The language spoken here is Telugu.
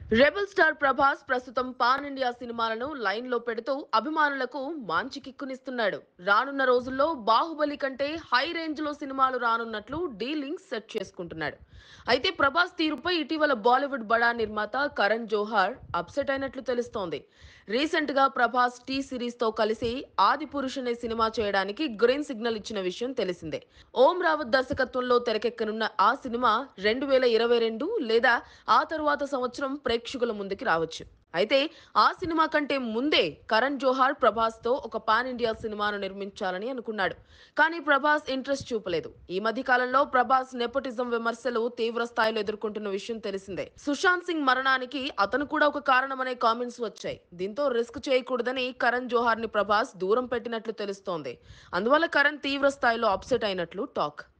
రెబల్ స్టార్ ప్రభాస్ ప్రస్తుతం పాన్ ఇండియా సినిమాలను లైన్ లో పెడుతూ అభిమానులకు మంచి కిక్కునిస్తున్నాడు రానున్న రోజుల్లో బాహుబలి కంటే హై రేంజ్ లో సినిమాలు రానున్నట్లు డీలింగ్స్ సెట్ చేసుకుంటున్నాడు అయితే ప్రభాస్ తీరుపై ఇటీవల బాలీవుడ్ బడా నిర్మాత కరణ్ జోహార్ అప్సెట్ అయినట్లు తెలుస్తోంది రీసెంట్ గా ప్రభాస్ టీ సిరీస్ తో కలిసి ఆది పురుష్ అనే సినిమా చేయడానికి గ్రీన్ సిగ్నల్ ఇచ్చిన విషయం తెలిసిందే ఓం రావత్ దర్శకత్వంలో తెరకెక్కనున్న ఆ సినిమా రెండు వేల ఇరవై రెండు లేదా ఆ తరువాత సంవత్సరం ప్రేక్షకుల ముందుకి రావచ్చు అయితే ఆ సినిమా కంటే ముందే కరణ్ జోహార్ ప్రభాస్ తో ఒక పాన్ ఇండియా సినిమాను నిర్మించాలని అనుకున్నాడు కానీ ప్రభాస్ ఇంట్రెస్ట్ చూపలేదు ఈ మధ్య కాలంలో ప్రభాస్ నెపోటిజం విమర్శలు తీవ్ర స్థాయిలో ఎదుర్కొంటున్న విషయం తెలిసిందే సుశాంత్ సింగ్ మరణానికి అతను కూడా ఒక కారణమనే కామెంట్స్ వచ్చాయి దీంతో రిస్క్ చేయకూడదని కరణ్ జోహార్ ని ప్రభాస్ దూరం పెట్టినట్లు తెలుస్తోంది అందువల్ల కరణ్ తీవ్ర స్థాయిలో అప్సెట్ అయినట్లు టాక్